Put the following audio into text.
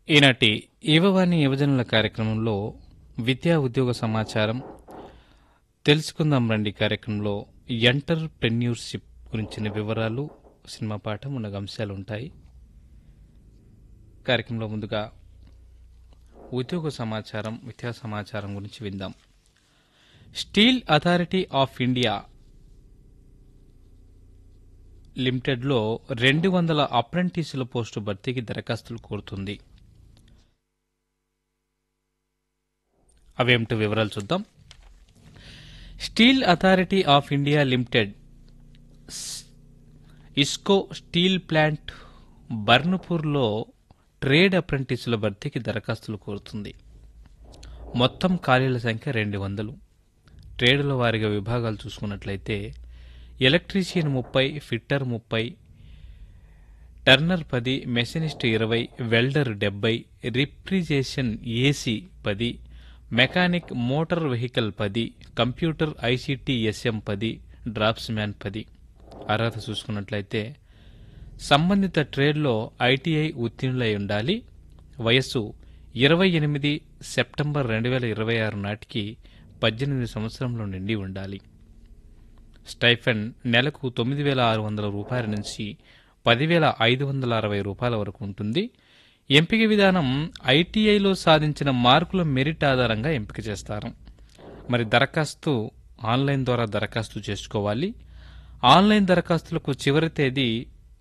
ఈనాటి యువవాణి యువజనుల కార్యక్రమంలో విద్యా ఉద్యోగ సమాచారం తెలుసుకుందాం రండి కార్యక్రమంలో ఎంటర్ప్రెన్యూర్షిప్ గురించిన వివరాలు సినిమా పాఠం ఉన్న అంశాలు ఉంటాయి కార్యక్రమంలో ముందుగా ఉద్యోగ సమాచారం విద్యా సమాచారం గురించి విందాం స్టీల్ అథారిటీ ఆఫ్ ఇండియా లిమిటెడ్లో రెండు వందల అప్రెంటిస్ల పోస్టు భర్తీకి దరఖాస్తులు కోరుతుంది అవేమిటో వివరాలు చూద్దాం Steel Authority of India Limited స్- ఇస్కో స్టీల్ ప్లాంట్ బర్నుపూర్లో ట్రేడ్ అప్రెంటిస్ల భర్తీకి దరఖాస్తులు కోరుతుంది మొత్తం ఖాళీల సంఖ్య రెండు వందలు ట్రేడుల వారిగా విభాగాలు చూసుకున్నట్లయితే ఎలక్ట్రీషియన్ ముప్పై ఫిట్టర్ ముప్పై టర్నర్ పది మెషినిస్ట్ ఇరవై వెల్డర్ డెబ్బై రిఫ్రిజరేషన్ ఏసీ పది మెకానిక్ మోటార్ వెహికల్ పది కంప్యూటర్ ఐసీటీ ఎస్ఎం పది డ్రాప్స్ మ్యాన్ పది అర్హత చూసుకున్నట్లయితే సంబంధిత ట్రేడ్లో ఐటీఐ ఉత్తీర్ణులై ఉండాలి వయస్సు ఇరవై ఎనిమిది సెప్టెంబర్ రెండు వేల ఇరవై ఆరు నాటికి పద్దెనిమిది సంవత్సరంలో నిండి ఉండాలి స్టైఫెండ్ నెలకు తొమ్మిది వేల ఆరు వందల రూపాయల నుంచి పదివేల ఐదు వందల అరవై రూపాయల వరకు ఉంటుంది ఎంపిక విధానం ఐటీఐలో సాధించిన మార్కుల మెరిట్ ఆధారంగా ఎంపిక చేస్తారు మరి దరఖాస్తు ఆన్లైన్ ద్వారా దరఖాస్తు చేసుకోవాలి ఆన్లైన్ దరఖాస్తులకు చివరి తేదీ